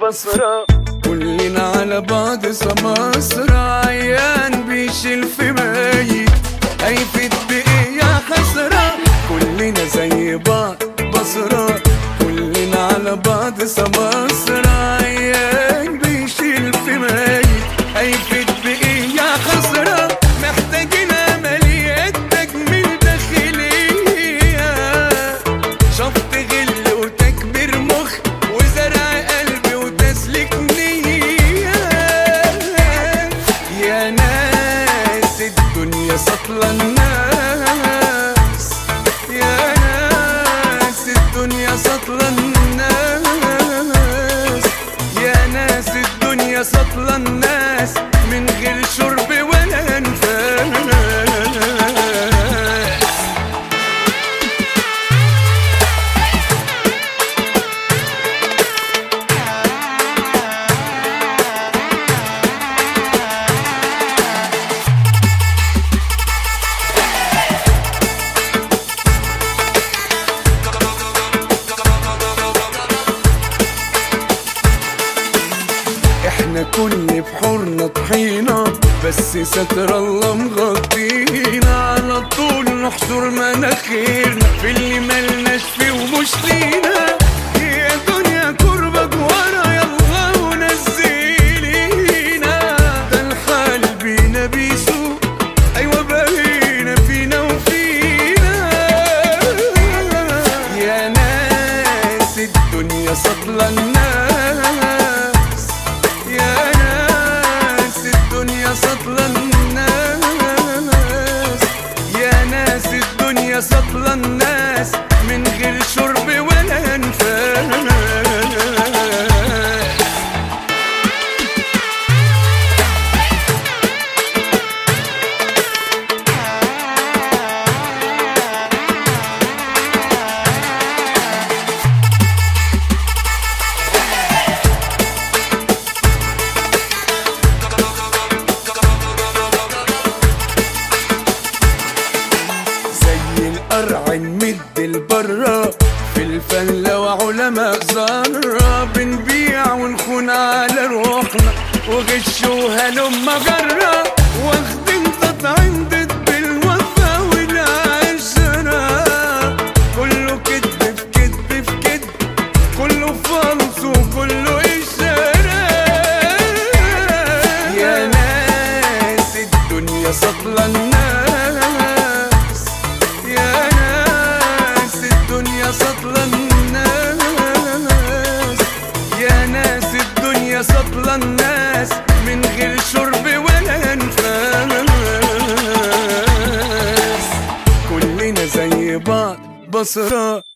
بصرة كلنا على بعض سماسرة عيان بيشيل في ميت هيفيد بإيه يا خسرة كلنا زي بعض بصرة كلنا على بعض سماسرة عيان بيشيل في ميت هيفيد بإيه يا خسرة محتاجين عمليات تجميل داخلية شفط غل وتكبير مخ وزرع قلب وتسليك نية يا ناس الدنيا سطلة الناس يا ناس الدنيا سطلة الناس يا ناس الدنيا سطلة الناس من غير شرب ولا انفاس احنا كل بحورنا طحينة بس ستر الله مغطينا على طول نحشر مناخيرنا في اللي ملناش فيه ومش لينا يا دنيا كربك ورا يلا ونزلينا ده الحال بينا بيسوق ايوه بقينا فينا وفينا يا ناس الدنيا سطلة الناس يا ناس الدنيا سطلة الناس يا ناس الدنيا سطلة الناس من غير شرب ولا انفاس زي القرع نمد البرة في الفلة وعلماء ذرة بنبيع ونخون على روحنا وغش وهلم جرة واخدين تطعيم ضد بالوفا والعشرة كله كدب في كدب في كدب كله فلس وكله إشارة يا ناس الدنيا سطلة الناس يا ناس الدنيا سطلة الناس يا ناس الدنيا سطلة الناس من غير شرب ولا انفاس كلنا زي بعض بصرة